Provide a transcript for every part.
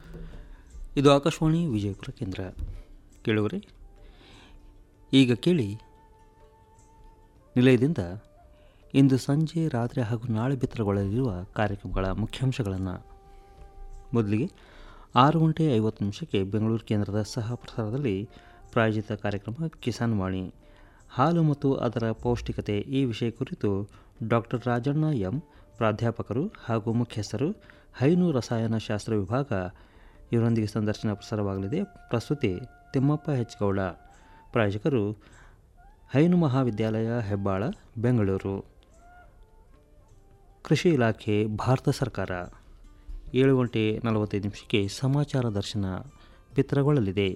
ಇದು ಆಕಾಶವಾಣಿ ವಿಜಯಪುರ ಕೇಂದ್ರ ಕೇಳುವರೆ ಈಗ ಕೇಳಿ ನಿಲಯದಿಂದ ಇಂದು ಸಂಜೆ ರಾತ್ರಿ ಹಾಗೂ ನಾಳೆ ಬಿತ್ತರಗೊಳ್ಳಲಿರುವ ಕಾರ್ಯಕ್ರಮಗಳ ಮುಖ್ಯಾಂಶಗಳನ್ನು ಮೊದಲಿಗೆ ಆರು ಗಂಟೆ ಐವತ್ತು ನಿಮಿಷಕ್ಕೆ ಬೆಂಗಳೂರು ಕೇಂದ್ರದ ಸಹ ಪ್ರಸಾರದಲ್ಲಿ ಪ್ರಾಯೋಜಿತ ಕಾರ್ಯಕ್ರಮ ಕಿಸಾನ್ ವಾಣಿ ಹಾಲು ಮತ್ತು ಅದರ ಪೌಷ್ಟಿಕತೆ ಈ ವಿಷಯ ಕುರಿತು ಡಾಕ್ಟರ್ ರಾಜಣ್ಣ ಎಂ ಪ್ರಾಧ್ಯಾಪಕರು ಹಾಗೂ ಮುಖ್ಯಸ್ಥರು ಹೈನು ರಸಾಯನ ಶಾಸ್ತ್ರ ವಿಭಾಗ ಇವರೊಂದಿಗೆ ಸಂದರ್ಶನ ಪ್ರಸಾರವಾಗಲಿದೆ ಪ್ರಸ್ತುತಿ ತಿಮ್ಮಪ್ಪ ಹೆಚ್ ಗೌಡ ಪ್ರಾಯೋಜಕರು ಹೈನು ಮಹಾವಿದ್ಯಾಲಯ ಹೆಬ್ಬಾಳ ಬೆಂಗಳೂರು ಕೃಷಿ ಇಲಾಖೆ ಭಾರತ ಸರ್ಕಾರ ಏಳು ಗಂಟೆ ನಲವತ್ತೈದು ನಿಮಿಷಕ್ಕೆ ಸಮಾಚಾರ ದರ್ಶನ ಬಿತ್ತರಗೊಳ್ಳಲಿದೆ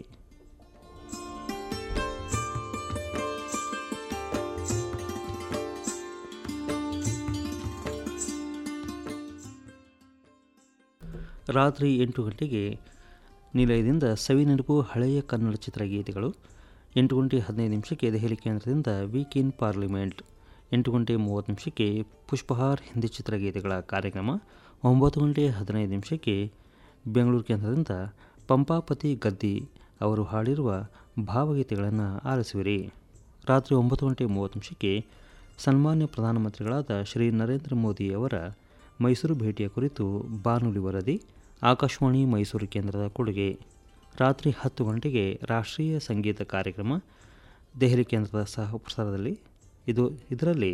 ರಾತ್ರಿ ಎಂಟು ಗಂಟೆಗೆ ನಿಲಯದಿಂದ ಸವಿನೆನಪು ಹಳೆಯ ಕನ್ನಡ ಚಿತ್ರಗೀತೆಗಳು ಎಂಟು ಗಂಟೆ ಹದಿನೈದು ನಿಮಿಷಕ್ಕೆ ದೆಹಲಿ ಕೇಂದ್ರದಿಂದ ವೀಕ್ ಇನ್ ಪಾರ್ಲಿಮೆಂಟ್ ಎಂಟು ಗಂಟೆ ಮೂವತ್ತು ನಿಮಿಷಕ್ಕೆ ಪುಷ್ಪಹಾರ್ ಹಿಂದಿ ಚಿತ್ರಗೀತೆಗಳ ಕಾರ್ಯಕ್ರಮ ಒಂಬತ್ತು ಗಂಟೆ ಹದಿನೈದು ನಿಮಿಷಕ್ಕೆ ಬೆಂಗಳೂರು ಕೇಂದ್ರದಿಂದ ಪಂಪಾಪತಿ ಗದ್ದಿ ಅವರು ಹಾಡಿರುವ ಭಾವಗೀತೆಗಳನ್ನು ಆಲಿಸುವಿರಿ ರಾತ್ರಿ ಒಂಬತ್ತು ಗಂಟೆ ಮೂವತ್ತು ನಿಮಿಷಕ್ಕೆ ಸನ್ಮಾನ್ಯ ಪ್ರಧಾನಮಂತ್ರಿಗಳಾದ ಶ್ರೀ ನರೇಂದ್ರ ಮೋದಿ ಅವರ ಮೈಸೂರು ಭೇಟಿಯ ಕುರಿತು ಬಾನುಲಿ ವರದಿ ಆಕಾಶವಾಣಿ ಮೈಸೂರು ಕೇಂದ್ರದ ಕೊಡುಗೆ ರಾತ್ರಿ ಹತ್ತು ಗಂಟೆಗೆ ರಾಷ್ಟ್ರೀಯ ಸಂಗೀತ ಕಾರ್ಯಕ್ರಮ ದೆಹಲಿ ಕೇಂದ್ರದ ಸಹ ಪ್ರಸಾರದಲ್ಲಿ ಇದು ಇದರಲ್ಲಿ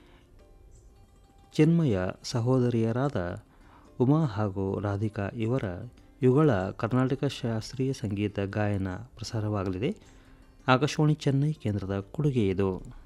ಚಿನ್ಮಯ ಸಹೋದರಿಯರಾದ ಉಮಾ ಹಾಗೂ ರಾಧಿಕಾ ಇವರ ಇವುಗಳ ಕರ್ನಾಟಕ ಶಾಸ್ತ್ರೀಯ ಸಂಗೀತ ಗಾಯನ ಪ್ರಸಾರವಾಗಲಿದೆ ಆಕಾಶವಾಣಿ ಚೆನ್ನೈ ಕೇಂದ್ರದ ಕೊಡುಗೆ ಇದು